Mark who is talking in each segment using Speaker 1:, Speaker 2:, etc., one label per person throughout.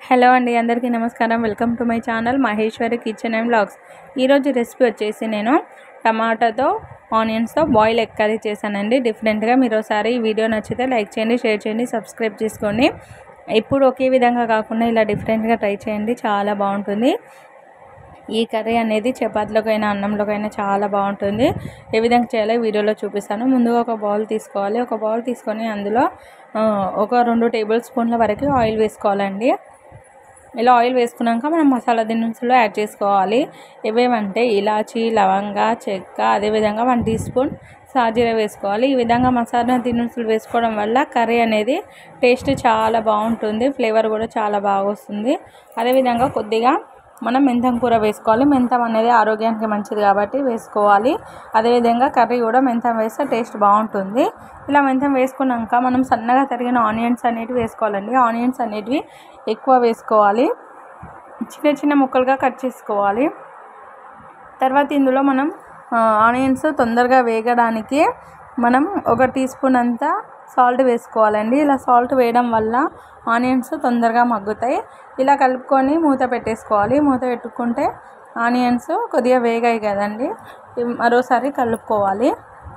Speaker 1: hello అండి అందరికీ నమస్కారం welcome to my channel Maheshwari kitchen and blogs ఈరోజు రెసిపీ వచ్చేసి నేను టమాటాతో ఆనియన్స్తో బాయిల్ ఎగ్ కర్రీ చేశానండి డిఫరెంట్గా మీరు ఒకసారి ఈ వీడియో నచ్చితే లైక్ చేయండి షేర్ చేయండి సబ్స్క్రైబ్ చేసుకోండి ఎప్పుడు ఒకే విధంగా కాకుండా ఇలా డిఫరెంట్గా ట్రై చేయండి చాలా బాగుంటుంది ఈ కర్రీ అనేది చపాతీలోకైనా అన్నంలోకైనా చాలా బాగుంటుంది ఏ విధంగా చేయాలో ఈ వీడియోలో చూపిస్తాను ముందుగా ఒక బౌల్ తీసుకోవాలి ఒక బౌల్ తీసుకొని అందులో ఆ, ఒక రెండు టేబుల్ స్పూన్ల వరకు ఆయిల్ వేసుకోవాలండి ఇలా ఆయిల్ వేసుకున్నాక మనం మసాలా దినుసులు యాడ్ చేసుకోవాలి ఏవేమంటే ఇలాచి లవంగ చెక్క అదేవిధంగా వన్ టీ స్పూన్ సాజీర వేసుకోవాలి ఈ విధంగా మసాలా దినుసులు వేసుకోవడం వల్ల కర్రీ అనేది టేస్ట్ చాలా బాగుంటుంది ఫ్లేవర్ కూడా చాలా బాగా వస్తుంది అదేవిధంగా కొద్దిగా మనం మెంతం కూర వేసుకోవాలి మెంతం అనేది ఆరోగ్యానికి మంచిది కాబట్టి వేసుకోవాలి అదేవిధంగా కర్రీ కూడా మెంతం వేస్తే టేస్ట్ బాగుంటుంది ఇలా మెంతం వేసుకున్నాక మనం సన్నగా తరిగిన ఆనియన్స్ అనేటివి వేసుకోవాలండి ఆనియన్స్ అనేటివి ఎక్కువ వేసుకోవాలి చిన్న చిన్న ముక్కలుగా కట్ చేసుకోవాలి తర్వాత ఇందులో మనం ఆ, ఆనియన్స్ తొందరగా వేగడానికి మనం ఒక టీ స్పూన్ అంతా సాల్ట్ వేసుకోవాలండి ఇలా సాల్ట్ వేయడం వల్ల ఆనియన్స్ తొందరగా మగ్గుతాయి ఇలా కలుపుకొని మూత పెట్టేసుకోవాలి మూత పెట్టుకుంటే ఆనియన్స్ కొద్దిగా వేగాయి కదండి ఇవి మరోసారి కలుపుకోవాలి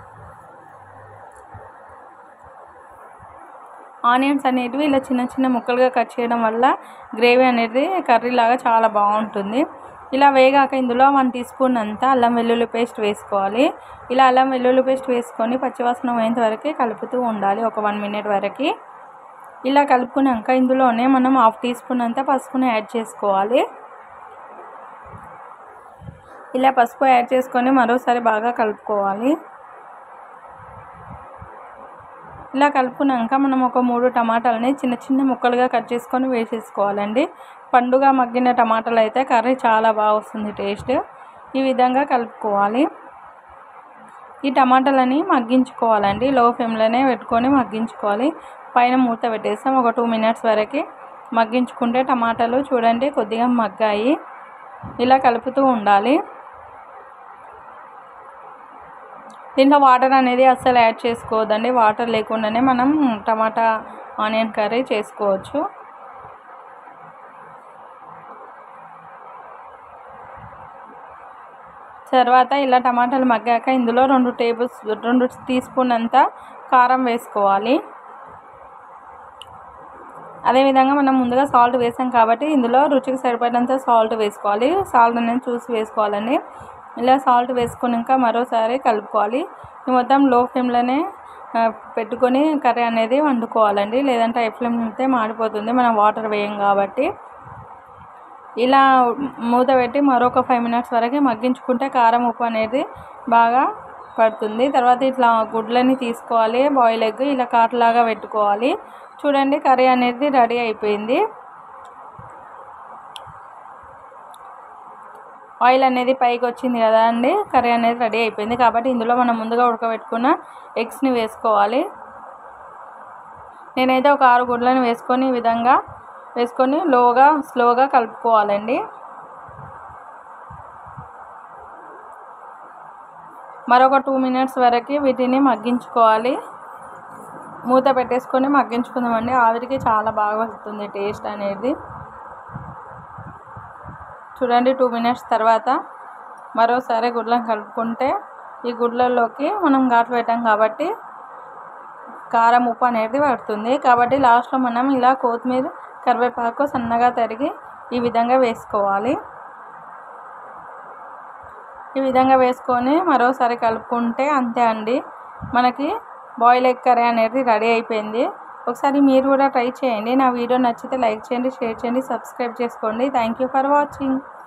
Speaker 1: ఆనియన్స్ అనేటివి ఇలా చిన్న చిన్న ముక్కలుగా కట్ చేయడం వల్ల గ్రేవీ అనేది కర్రీ లాగా చాలా బాగుంటుంది ఇలా వేగాక ఇందులో వన్ టీ స్పూన్ అంతా అల్లం వెల్లుల్లి పేస్ట్ వేసుకోవాలి ఇలా అల్లం వెల్లుల్లి పేస్ట్ వేసుకొని పచ్చివాసన పోయేంత వరకు కలుపుతూ ఉండాలి ఒక వన్ మినిట్ వరకు ఇలా కలుపుకున్నాక ఇందులోనే మనం హాఫ్ టీ స్పూన్ అంతా పసుపుని యాడ్ చేసుకోవాలి ఇలా పసుపు యాడ్ చేసుకొని మరోసారి బాగా కలుపుకోవాలి ఇలా కలుపుకున్నాక మనం ఒక మూడు టమాటాలని చిన్న చిన్న ముక్కలుగా కట్ చేసుకొని వేసేసుకోవాలండి పండుగ మగ్గిన టమాటాలు అయితే కర్రీ చాలా బాగా వస్తుంది టేస్ట్ ఈ విధంగా కలుపుకోవాలి ఈ టమాటాలని మగ్గించుకోవాలండి లో ఫ్లేమ్లోనే పెట్టుకొని మగ్గించుకోవాలి పైన మూత పెట్టేస్తాం ఒక టూ మినిట్స్ వరకు మగ్గించుకుంటే టమాటాలు చూడండి కొద్దిగా మగ్గాయి ఇలా కలుపుతూ ఉండాలి దీంట్లో వాటర్ అనేది అస్సలు యాడ్ చేసుకోవద్దండి వాటర్ లేకుండానే మనం టమాటా ఆనియన్ కర్రీ చేసుకోవచ్చు తర్వాత ఇలా టమాటాలు మగ్గాక ఇందులో రెండు టేబుల్ రెండు టీ స్పూన్ అంతా కారం వేసుకోవాలి అదేవిధంగా మనం ముందుగా సాల్ట్ వేసాం కాబట్టి ఇందులో రుచికి సరిపడినంత సాల్ట్ వేసుకోవాలి సాల్ట్ అనేది చూసి వేసుకోవాలండి ఇలా సాల్ట్ వేసుకున్నాక మరోసారి కలుపుకోవాలి ఈ మొత్తం లో ఫ్లేమ్లోనే ఆ, పెట్టుకొని కర్రీ అనేది వండుకోవాలండి లేదంటే హై ఫ్లేమ్ అయితే మాడిపోతుంది మనం వాటర్ వేయం కాబట్టి ఇలా మూత పెట్టి మరొక ఫైవ్ మినిట్స్ వరకు మగ్గించుకుంటే కారం ఉప్పు అనేది బాగా పడుతుంది తర్వాత ఇట్లా గుడ్లని తీసుకోవాలి బాయిల్ ఎగ్ ఇలా కాటలాగా పెట్టుకోవాలి చూడండి కర్రీ అనేది రెడీ అయిపోయింది ఆయిల్ అనేది పైకి వచ్చింది కదా అండి కర్రీ అనేది రెడీ అయిపోయింది కాబట్టి ఇందులో మనం ముందుగా ఉడకబెట్టుకున్న ఎగ్స్ని వేసుకోవాలి నేనైతే ఒక ఆరు గుడ్లను వేసుకొని ఈ విధంగా వేసుకొని లోగా స్లోగా కలుపుకోవాలండి మరొక టూ మినిట్స్ వరకు వీటిని మగ్గించుకోవాలి మూత పెట్టేసుకొని మగ్గించుకుందామండి ఆవిరికి చాలా బాగా వస్తుంది టేస్ట్ అనేది చూడండి టూ మినిట్స్ తర్వాత మరోసారి గుడ్లను కలుపుకుంటే ఈ గుడ్లలోకి మనం ఘాటు పెట్టాం కాబట్టి కారం ఉప్పు అనేది పడుతుంది కాబట్టి లాస్ట్లో మనం ఇలా కొత్తిమీర కరివేపాకు సన్నగా తరిగి ఈ విధంగా వేసుకోవాలి ఈ విధంగా వేసుకొని మరోసారి కలుపుకుంటే అంతే అండి మనకి బాయిల్ ఎగ్ కర్రీ అనేది రెడీ అయిపోయింది ఒకసారి మీరు కూడా ట్రై చేయండి నా వీడియో నచ్చితే లైక్ చేయండి షేర్ చేయండి సబ్స్క్రైబ్ చేసుకోండి థ్యాంక్ యూ ఫర్ వాచింగ్